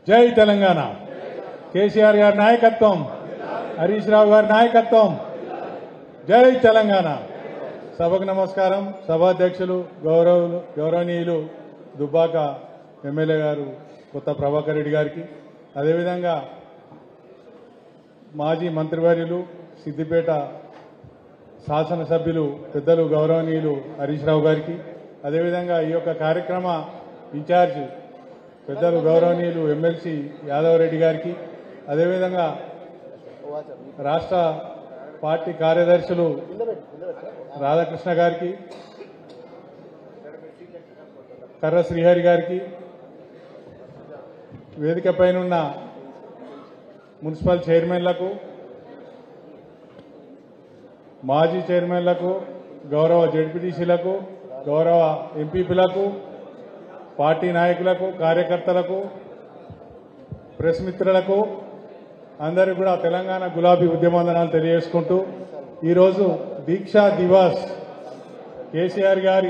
జై తెలంగాణ కేసీఆర్ గారి నాయకత్వం హరీష్ రావు గారి నాయకత్వం జై తెలంగాణ సభకు నమస్కారం సభాధ్యక్షులు గౌరవులు గౌరవనీయులు దుబ్బాక ఎమ్మెల్యే గారు కొత్త ప్రభాకర్ రెడ్డి గారికి అదేవిధంగా మాజీ మంత్రివర్యులు సిద్దిపేట శాసనసభ్యులు పెద్దలు గౌరవనీయులు హరీష్ రావు గారికి అదేవిధంగా ఈ యొక్క కార్యక్రమ ఇన్ఛార్జ్ పెద్దలు గౌరవనీయులు ఎమ్మెల్సీ యాదవ్ రెడ్డి గారికి అదేవిధంగా రాష్ట్ర పార్టీ కార్యదర్శులు రాధాకృష్ణ గారికి కర్ర శ్రీహరి గారికి వేదిక పైనున్న మున్సిపల్ చైర్మన్లకు మాజీ చైర్మన్లకు గౌరవ జడ్పీటీసీలకు గౌరవ ఎంపీపీలకు పార్టీ నాయకులకు కార్యకర్తలకు ప్రెస్ మిత్రులకు అందరికీ కూడా తెలంగాణ గులాబీ ఉద్యమందనాలు తెలియజేసుకుంటూ ఈరోజు దీక్షా దివాస్ కేసీఆర్ గారి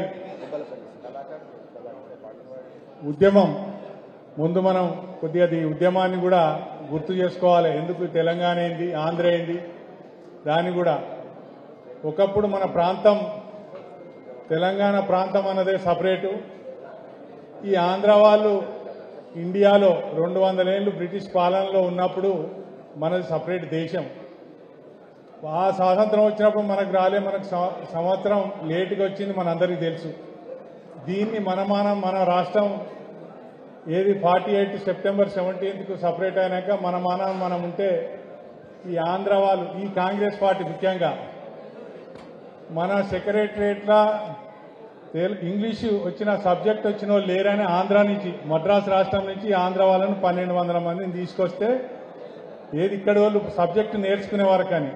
ఉద్యమం ముందు మనం కొద్దిగా ఈ ఉద్యమాన్ని కూడా గుర్తు చేసుకోవాలి ఎందుకు తెలంగాణ ఏంది ఆంధ్ర ఏంది దాన్ని కూడా ఒకప్పుడు మన ప్రాంతం తెలంగాణ ప్రాంతం అన్నదే సపరేటు ఈ ఆంధ్ర వాళ్ళు ఇండియాలో రెండు వందల ఏళ్ళు బ్రిటిష్ పాలనలో ఉన్నప్పుడు మనది సపరేట్ దేశం ఆ స్వాతంత్రం వచ్చినప్పుడు మనకు రాలే మనకు సం- సంవత్సరం లేటుగా వచ్చింది మనందరికీ తెలుసు దీన్ని మన మనం మన రాష్ట్రం ఏది ఫార్టీ ఎయిట్ సెప్టెంబర్ సెవెంటీన్త్కు సపరేట్ అయినాక మన మనం మనం ఉంటే ఈ ఆంధ్ర వాళ్ళు ఈ కాంగ్రెస్ పార్టీ ముఖ్యంగా మన సెక్రటరియట్లా తెలు- ఇంగ్లీషు వచ్చిన సబ్జెక్ట్ వచ్చిన వాళ్ళు లేరని ఆంధ్ర నుంచి మద్రాసు రాష్ట్రం నుంచి ఆంధ్ర వాళ్ళను పన్నెండు వందల మందిని తీసుకొస్తే ఏది ఇక్కడ వాళ్ళు సబ్జెక్టు నేర్చుకునేవారు కానీ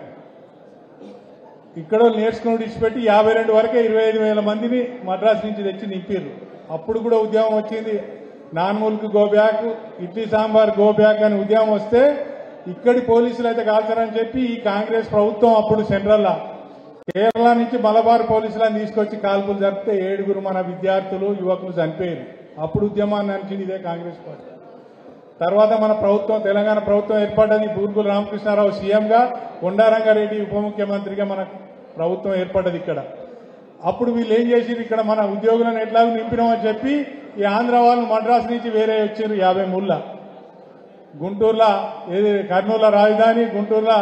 ఇక్కడ వాళ్ళు నేర్చుకుని విడిచిపెట్టి యాభై రెండు వరకే ఇరవై ఐదు వేల మందిని మద్రాసు నుంచి తెచ్చి నింపారు అప్పుడు కూడా ఉద్యమం వచ్చింది నాన్ ముల్క్ go back idli sambar go back అని ఉద్యమం వస్తే ఇక్కడి పోలీసులు అయితే కాల్చారని చెప్పి ఈ కాంగ్రెస్ ప్రభుత్వం అప్పుడు సెంట్రల్ కేరళ నుంచి మలబార్ పోలీసులను తీసుకొచ్చి కాల్పులు జరిపితే ఏడుగురు మన విద్యార్థులు యువకులు చనిపోయారు అప్పుడు ఉద్యమాన్ని నడిచింది ఇదే కాంగ్రెస్ పార్టీ తర్వాత మన ప్రభుత్వం తెలంగాణ ప్రభుత్వం ఏర్పడ్డది బూర్గుల రామకృష్ణారావు సీఎంగా కొండారంగారెడ్డి ఉప ముఖ్యమంత్రిగా మన ప్రభుత్వం ఏర్పడ్డది ఇక్కడ అప్పుడు వీళ్ళు ఏం చేసిరు ఇక్కడ మన ఉద్యోగులను ఎట్లాగో నింపినామని చెప్పి ఈ ఆంధ్ర వాళ్ళు మద్రాసు నుంచి వేరే వచ్చారు యాభై మూళ్ళ గుంటూరులో ఏది కర్నూలు రాజధాని గుంటూరులో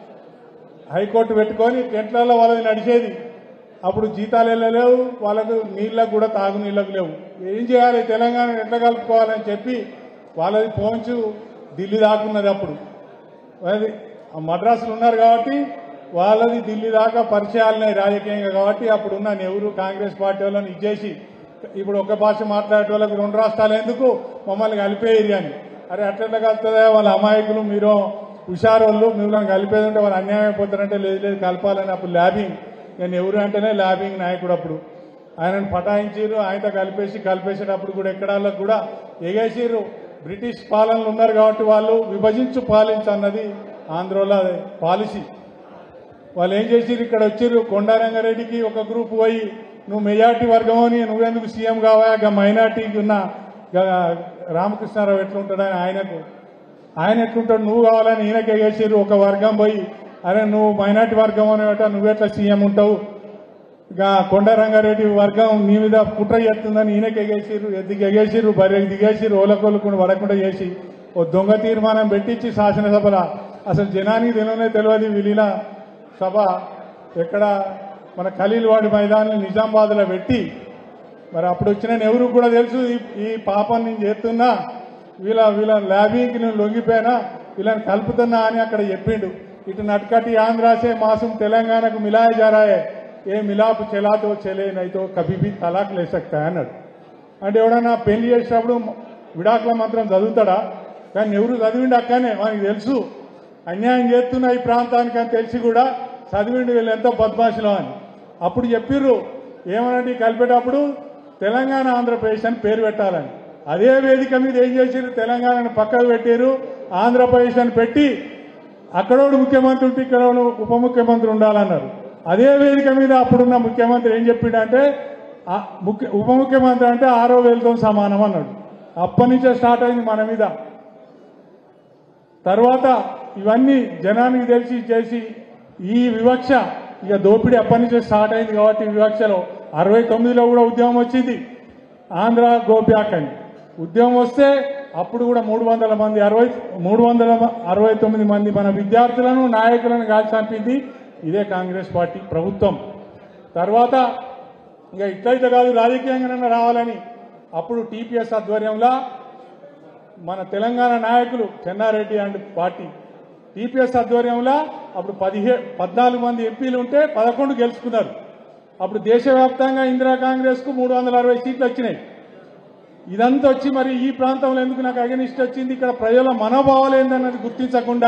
హైకోర్టు పెట్టుకొని టెంట్లలో వాళ్ళది నడిచేది అప్పుడు జీతాలు వెళ్ళలేవు వాళ్ళకు నీళ్ళకు కూడా తాగు నీళ్ళకు లేవు ఏం చేయాలి తెలంగాణ ఎట్లా కలుపుకోవాలని చెప్పి వాళ్ళది పోంచు ఢిల్లీ దాకున్నది అప్పుడు అది ఆ మద్రాసులు ఉన్నారు కాబట్టి వాళ్ళది ఢిల్లీ దాకా పరిచయాలున్నాయి రాజకీయంగా కాబట్టి అప్పుడున్న నెహ్రూ కాంగ్రెస్ పార్టీ వాళ్ళని ఇచ్చేసి ఇప్పుడు ఒక భాష మాట్లాడే వాళ్ళకి రెండు రాష్ట్రాలు ఎందుకు మమ్మల్ని కలిపేది అని అరే అట్లా కలుతుందా వాళ్ళ అమాయకులు మీరు హుషారోళ్ళు మిమ్మల్ని కలిపేది ఉంటే వాళ్ళు అన్యాయం అయిపోతారంటే లేదు లేదు కలపాలని అప్పుడు ల్యాబింగ్ నేను ఎవరు అంటేనే ల్యాబింగ్ నాయకుడు అప్పుడు ఆయనను పటాయించారు ఆయనతో కలిపేసి కలిపేసేటప్పుడు కూడా ఎక్కడాళ్ళకు కూడా ఎగేసిర్రు బ్రిటిష్ పాలనలు ఉన్నారు కాబట్టి వాళ్ళు విభజించు పాలించు అన్నది ఆంధ్రలో పాలసీ వాళ్ళు ఏం చేసిర్రు ఇక్కడ వచ్చిర్రు కొండారంగారెడ్డికి ఒక గ్రూప్ పోయి నువ్వు మెజార్టీ వర్గం అని నువ్వెందుకు సీఎం కావా మైనార్టీకి ఉన్న గా రామకృష్ణారావు ఎట్లుంటాడని ఆయనకు ఆయన ఎట్లుంటాడు నువ్వు కావాలని ఈయనకే చేసిర్రు ఒక వర్గం పోయి అరే నువ్వు మైనార్టీ వర్గం అనేట నువ్వెట్లా సీఎం ఉంటావు ఇక కొండరంగారెడ్డి వర్గం నీ మీద కుట్ర చేస్తుందని ఈయనకి ఎగేసిర్రు ఎద్దుకి ఎగేసిర్రు బర్రెకి దిగేసిర్రు ఓలకొల్లుకుని పడకుండా చేసి ఓ దొంగ తీర్మానం పెట్టించి శాసనసభల అసలు జనానికి తెలియనే తెలియదు విలీన సభ ఎక్కడ మన ఖలీల్వాడి మైదాన్ని నిజామాబాద్లో పెట్టి మరి అప్పుడు వచ్చిన నెహ్రూ కూడా తెలుసు ఈ- ఈ పాపం నేను చేస్తున్నా వీళ్ళ వీళ్ళ ల్యాబింగ్కి నేను లొంగిపోయినా వీళ్ళని కలుపుతున్నా అని అక్కడ చెప్పిండు ఇటు నట్కటి ఆంధ్రాసే మాసం తెలంగాణకు మిలాయ జారాయే ఏ మిలాపు చెలాతో చెలే నైతో కభీ భీ తలాక్ లే సక్తా అన్నాడు అంటే ఎవడన్నా పెళ్లి చేసేటప్పుడు విడాకుల మంత్రం చదువుతాడా కానీ ఎవరు చదివిండు అక్కనే మనకి తెలుసు అన్యాయం చేస్తున్న ఈ ప్రాంతానికి అని తెలిసి కూడా చదివిండు వీళ్ళు ఎంతో బద్మాషులు అని అప్పుడు చెప్పిర్రు ఏమనంటే కలిపేటప్పుడు తెలంగాణ ఆంధ్రప్రదేశ్ అని పేరు పెట్టాలని అదే వేదిక మీద ఏం చేసిర్రు తెలంగాణను పక్కకు పెట్టారు ఆంధ్రప్రదేశ్ అని పెట్టి అక్కడోడు ముఖ్యమంత్రి ఉంటే ఇక్కడ ఉప ముఖ్యమంత్రి ఉండాలన్నారు అదే వేదిక మీద అప్పుడున్న ముఖ్యమంత్రి ఏం చెప్పిండంటే ఆ ముఖ్య ఉప ముఖ్యమంత్రి అంటే ఆరో వేలతో సమానం అన్నాడు అప్పటి నుంచే స్టార్ట్ అయింది మన మీద తర్వాత ఇవన్నీ జనానికి తెలిసి చేసి ఈ వివక్ష ఇక దోపిడీ అప్పటి నుంచే స్టార్ట్ అయింది కాబట్టి ఈ వివక్షలో అరవై తొమ్మిదిలో కూడా ఉద్యమం వచ్చింది ఆంధ్ర గో బ్యాక్ అని ఉద్యమం వస్తే అప్పుడు కూడా మూడు వందల మంది అరవై మూడు వందల అరవై తొమ్మిది మంది మన విద్యార్థులను నాయకులను కాల్చి చంపింది ఇదే కాంగ్రెస్ పార్టీ ప్రభుత్వం తర్వాత ఇక ఇట్లయితే కాదు రాజకీయంగానైనా రావాలని అప్పుడు టీపీఎస్ ఆధ్వర్యంలో మన తెలంగాణ నాయకులు చెన్నారెడ్డి అండ్ పార్టీ టీపీఎస్ ఆధ్వర్యంలో అప్పుడు పదిహే పద్నాలుగు మంది ఎంపీలు ఉంటే పదకొండు గెలుచుకున్నారు అప్పుడు దేశవ్యాప్తంగా ఇందిరా కాంగ్రెస్ కు మూడు వందల అరవై సీట్లు వచ్చినాయి ఇదంతా వచ్చి మరి ఈ ప్రాంతంలో ఎందుకు నాకు అగనిస్ట్ వచ్చింది ఇక్కడ ప్రజల మనోభావాలు ఏందన్నది గుర్తించకుండా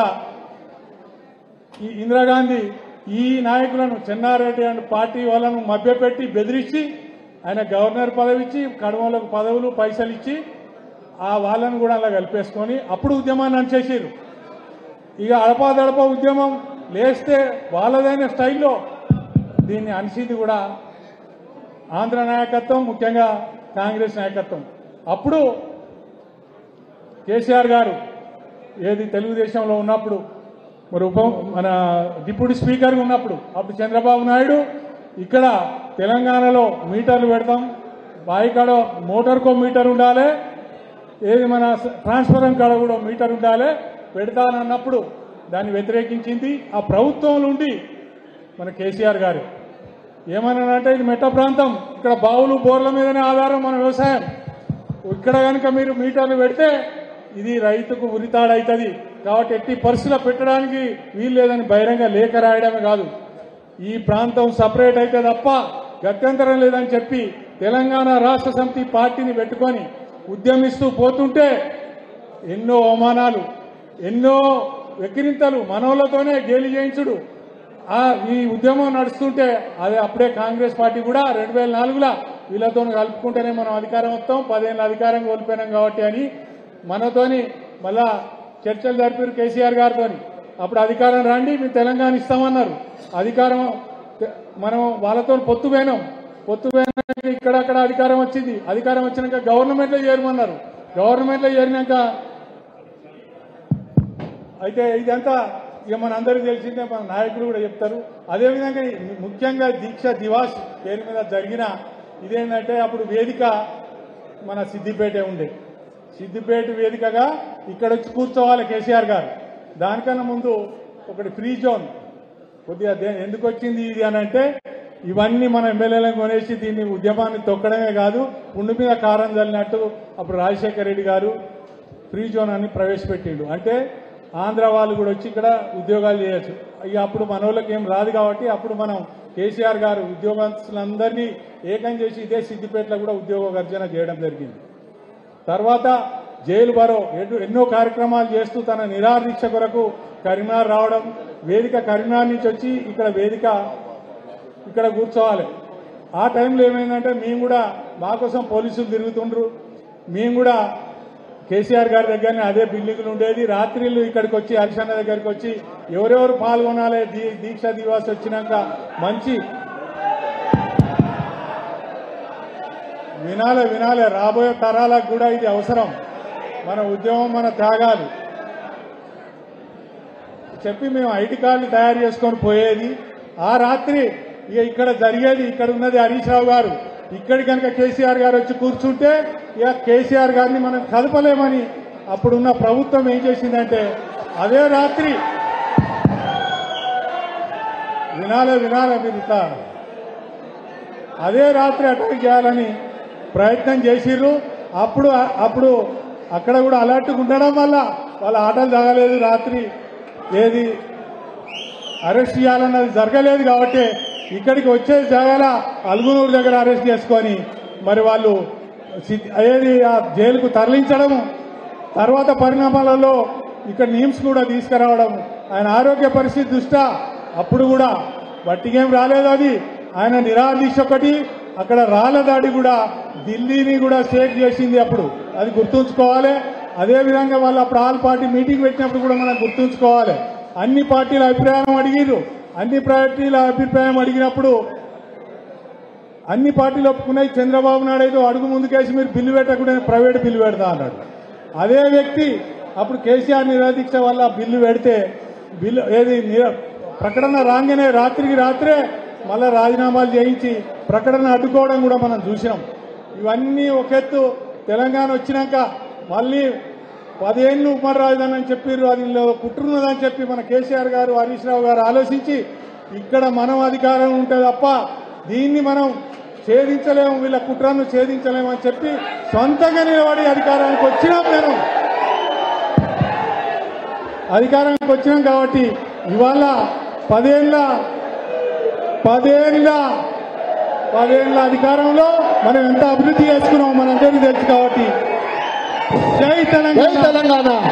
ఈ ఇందిరాగాంధీ ఈ నాయకులను చెన్నారెడ్డి అండ్ పార్టీ వాళ్ళను మభ్యపెట్టి బెదిరించి ఆయన గవర్నర్ పదవి ఇచ్చి కడమలకు పదవులు పైసలు ఇచ్చి ఆ వాళ్ళను కూడా అలా కలిపేసుకొని అప్పుడు ఉద్యమాన్ని అనిచేసారు ఇక అడపాదడప ఉద్యమం లేస్తే వాళ్ళదైన స్టైల్లో దీన్ని అనిసింది కూడా ఆంధ్ర నాయకత్వం ముఖ్యంగా కాంగ్రెస్ నాయకత్వం అప్పుడు కేసీఆర్ గారు ఏది తెలుగుదేశంలో ఉన్నప్పుడు మరి ఉప మన డిప్యూటీ స్పీకర్ ఉన్నప్పుడు అప్పుడు చంద్రబాబు నాయుడు ఇక్కడ తెలంగాణలో మీటర్లు పెడతాం బాయికాడ మోటార్కో మీటర్ ఉండాలి ఏది మన ట్రాన్స్ఫరం కాడ కూడా మీటర్ ఉండాలి పెడతానన్నప్పుడు దాన్ని వ్యతిరేకించింది ఆ ప్రభుత్వంలో ఉండి మన కేసీఆర్ గారు ఏమన్నానంటే ఇది మెట్ట ప్రాంతం ఇక్కడ బావులు బోర్ల మీదనే ఆధారం మన వ్యవసాయం ఇక్కడ కనుక మీరు మీటర్లు పెడితే ఇది రైతుకు ఉరితాడవుతుంది కాబట్టి ఎట్టి పరిస్థితుల్లో పెట్టడానికి వీలు లేదని బహిరంగ లేఖ రాయడమే కాదు ఈ ప్రాంతం సపరేట్ అయితే తప్ప గత్యంతరం లేదని చెప్పి తెలంగాణ రాష్ట్ర సమితి పార్టీని పెట్టుకొని ఉద్యమిస్తూ పోతుంటే ఎన్నో అవమానాలు ఎన్నో వెక్కిరింతలు మనోళ్లతోనే గేలి చేయించుడు ఆ ఈ ఉద్యమం నడుస్తుంటే అదే అప్పుడే కాంగ్రెస్ పార్టీ కూడా రెండు వేల నాలుగులో వీళ్ళతో కలుపుకుంటేనే మనం అధికారం వస్తాం పదేళ్ళ అధికారం కోల్పోయినాం కాబట్టి అని మనతోని మళ్ళా చర్చలు జరిపారు కేసీఆర్ గారితో అప్పుడు అధికారం రండి మేము తెలంగాణ ఇస్తామన్నారు అధికారం తె- మనం వాళ్ళతో పొత్తు పోయినాం పొత్తు పోయినాక ఇక్కడక్కడ అధికారం వచ్చింది అధికారం వచ్చినాక గవర్నమెంట్లో చేరమన్నారు గవర్నమెంట్లో చేరినాక అయితే ఇదంతా ఇక మన అందరికీ తెలిసిందే మన నాయకులు కూడా చెప్తారు అదేవిధంగా ఈ ముఖ్యంగా దీక్ష దివాస్ పేరు మీద జరిగిన ఇదేంటంటే అప్పుడు వేదిక మన సిద్దిపేటే ఉండే సిద్దిపేట వేదికగా ఇక్కడ వచ్చి కూర్చోవాలి కేసీఆర్ గారు దానికన్నా ముందు ఒకటి ఫ్రీ జోన్ కొద్దిగా దే- ఎందుకు వచ్చింది ఇది అని అంటే ఇవన్నీ మన ఎమ్మెల్యేలను కొనేసి దీన్ని ఉద్యమాన్ని తొక్కడమే కాదు పుండు మీద కారం చల్లినట్టు అప్పుడు రాజశేఖర రెడ్డి గారు ఫ్రీ జోన్ అని ప్రవేశపెట్టిండు అంటే ఆంధ్ర వాళ్ళు కూడా వచ్చి ఇక్కడ ఉద్యోగాలు చేయొచ్చు ఇక అప్పుడు మన వాళ్ళకి ఏం రాదు కాబట్టి అప్పుడు మనం కేసీఆర్ గారు ఉద్యోగస్తులందరినీ ఏకం చేసి ఇదే సిద్దిపేటలో కూడా ఉద్యోగ గర్జన చేయడం జరిగింది తర్వాత జైలు బరో ఎన్నో- ఎన్నో కార్యక్రమాలు చేస్తూ తన నిరాదీక్ష కొరకు కరీంనగర్ రావడం వేదిక కరీంనగర్ నుంచి వచ్చి ఇక్కడ వేదిక ఇక్కడ కూర్చోవాలి ఆ టైంలో ఏమైందంటే మేము కూడా మా కోసం పోలీసులు తిరుగుతుండ్రు మేము కూడా కేసీఆర్ గారి దగ్గరనే అదే బిల్డింగ్లు ఉండేది రాత్రిళ్ళు ఇక్కడికి వచ్చి హరిశన్న దగ్గరికి వచ్చి ఎవరెవరు పాల్గొనాలి దీ- దీక్ష దివాస్ వచ్చినాక మంచి వినాలే వినాలే రాబోయే తరాలకు కూడా ఇది అవసరం మన ఉద్యమం మన త్యాగాలు చెప్పి మేము ఐటీ కార్డులు తయారు చేసుకొని పోయేది ఆ రాత్రి ఇక ఇక్కడ జరిగేది ఇక్కడ ఉన్నది హరీష్ రావు గారు ఇక్కడి కనుక కేసీఆర్ గారు వచ్చి కూర్చుంటే ఇక కేసీఆర్ గారిని మనం కదపలేమని అప్పుడున్న ప్రభుత్వం ఏం చేసిందంటే అదే రాత్రి వినాలే వినాలే మీరు ఇట్లా అదే రాత్రి అటాక్ చేయాలని ప్రయత్నం చేసిర్రు అప్పుడు అప్పుడు అక్కడ కూడా అలర్ట్గా ఉండడం వల్ల వాళ్ళ ఆటలు తగలేదు రాత్రి ఏది అరెస్ట్ చేయాలన్నది జరగలేదు కాబట్టి ఇక్కడికి వచ్చే జాగాల అల్గునూరు దగ్గర అరెస్ట్ చేసుకొని మరి వాళ్ళు సిద్- ఏది ఆ జైలుకు తరలించడము తర్వాత పరిణామాలలో ఇక్కడ నిమ్స్ కూడా తీసుకురావడం ఆయన ఆరోగ్య పరిస్థితి దృష్ట్యా అప్పుడు కూడా వట్టిగేం రాలేదు అది ఆయన నిరాదీశ ఒకటి అక్కడ రాళ్ల దాడి కూడా ఢిల్లీని కూడా షేక్ చేసింది అప్పుడు అది గుర్తుంచుకోవాలి అదే విధంగా వాళ్ళు అప్పుడు ఆల్ పార్టీ మీటింగ్ పెట్టినప్పుడు కూడా మనం గుర్తుంచుకోవాలి అన్ని పార్టీల అభిప్రాయం అడిగిర్రు అన్ని పార్టీల అభిప్రాయం అడిగినప్పుడు అన్ని పార్టీలు ఒప్పుకున్నాయి చంద్రబాబు నాయుడు ఏదో అడుగు ముందుకేసి మీరు బిల్లు పెట్టకుండా ప్రైవేట్ బిల్లు పెడతా అన్నాడు అదే వ్యక్తి అప్పుడు కేసీఆర్ నిరోధీక్ష వల్ల బిల్లు పెడితే బిల్లు ఏది నిర- ప్రకటన రాగానే రాత్రికి రాత్రే మళ్ళా రాజీనామాలు చేయించి ప్రకటన అడ్డుకోవడం కూడా మనం చూసినాం ఇవన్నీ ఒక ఎత్తు తెలంగాణ వచ్చినాక మళ్ళీ పదేళ్ళు ఉమ్మడి రాజధాని అని చెప్పారు అది కుట్రున్నదని చెప్పి మన కేసీఆర్ గారు హరీష్ రావు గారు ఆలోచించి ఇక్కడ మనం అధికారం ఉంటే తప్ప దీన్ని మనం ఛేదించలేము వీళ్ళ కుట్రను ఛేదించలేము అని చెప్పి సొంతంగా నిలబడి అధికారానికి వచ్చినాం నేను అధికారానికి వచ్చినాం కాబట్టి ఇవాళ పదేళ్ల పదేళ్ల పదేళ్ల అధికారంలో మనం ఎంత అభివృద్ధి చేసుకున్నాం మనందరికీ తెలుసు కాబట్టి జై జై తెలంగాణ తెలంగాణ